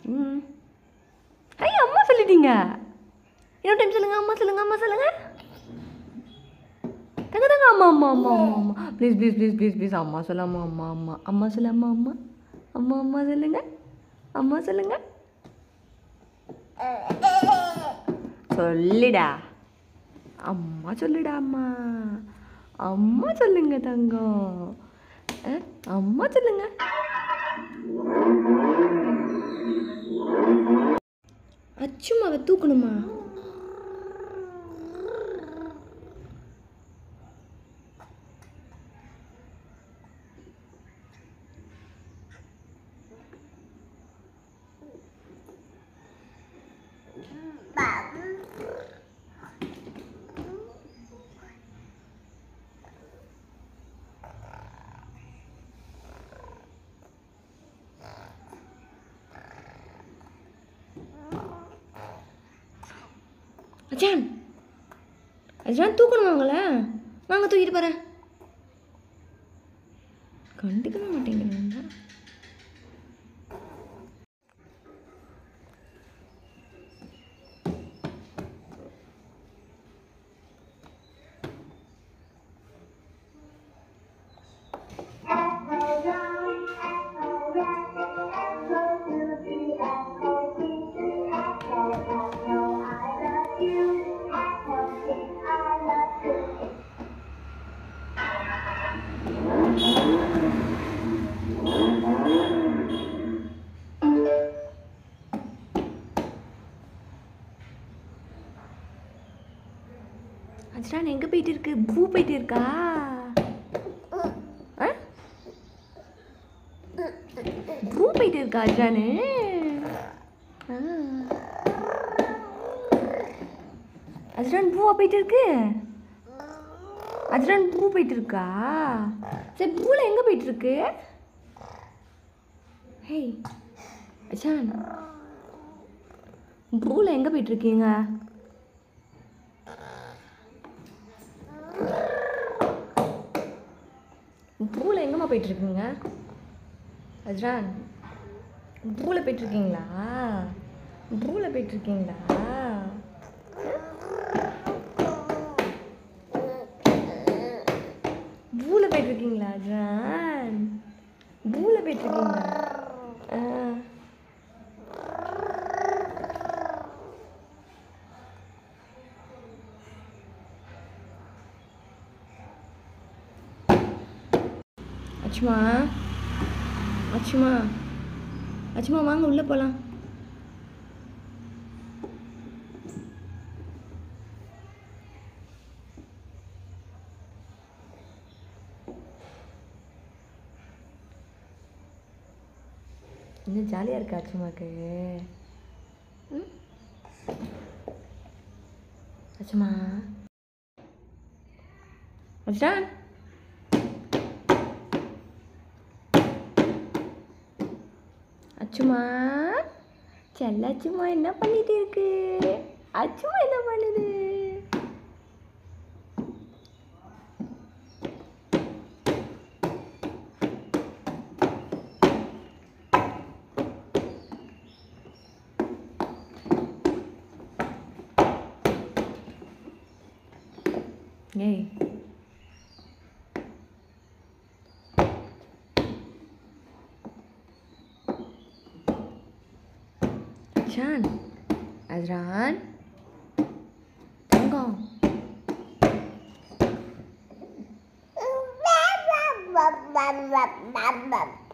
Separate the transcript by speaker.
Speaker 1: ம் ஐயா அம்மா சொல்லிட்டீங்க இன்னொரு டைம் சொல்லுங்க அம்மா சொல்லுங்க அம்மா சொல்லுங்க தங்க தங்க அம்மா அம்மா அம்மா அம்மா அம்மா please please please please please அம்மா சொல்ல அம்மா அம்மா அம்மா அம்மா சொல்ல அம்மா அம்மா அம்மா அம்மா சொல்லுங்க அம்மா சொல்லுங்க சொல்லிடா அம்மா சொல்லுடா அம்மா அம்மா சொல்லுங்க தங்கம் அஹ், அம்மா சொல்லுங்க அச்சுமாவை தூக்கணுமா அச்சான் அச்சான் தூக்கணுமா உங்களை வாங்க தூக்கிட்டு போகிறேன் கண்டுக்கவே மாட்டேங்கிறேன்டா அஜ்ரான் எங்கே போயிட்டு இருக்கு பூ போயிட்டு இருக்கா ஆ? பூ போயிட்டு இருக்கா அஜ்ரானு ஆ. அஜ்ரான் பூவா போயிட்டு இருக்கு அஜ்ரான் பூ போயிட்டு இருக்கா சரி பூவில் எங்கே போயிட்டு இருக்கு ஹேய் அஜான் பூவில் எங்கே போயிட்டு இருக்கீங்க பூவில் எங்கம்மா போயிட்டுருக்கீங்க அஜ்ரான் பூவில் போயிட்டுருக்கீங்களா பூவில் போயிட்டுருக்கீங்களா பூவில் போயிட்டுருக்கீங்களா அஜ்ரான் பூவில் போயிட்டுருக்கீங்களா ஆ அச்சுமா அச்சுமா அச்சுமா வாங்க உள்ளே போகலாம் இன்னும் ஜாலியாக இருக்கா அச்சுமாக்கு ம்? அச்சுமா அச்சுதான் அச்சுமா செல்ல அச்சுமா என்ன பண்ணிட்டு இருக்கு அச்சுமா என்ன பண்ணுது ஏய் Jan. Azran. தங்கம்
Speaker 2: Bam, bam, bam, bam, bam, bam.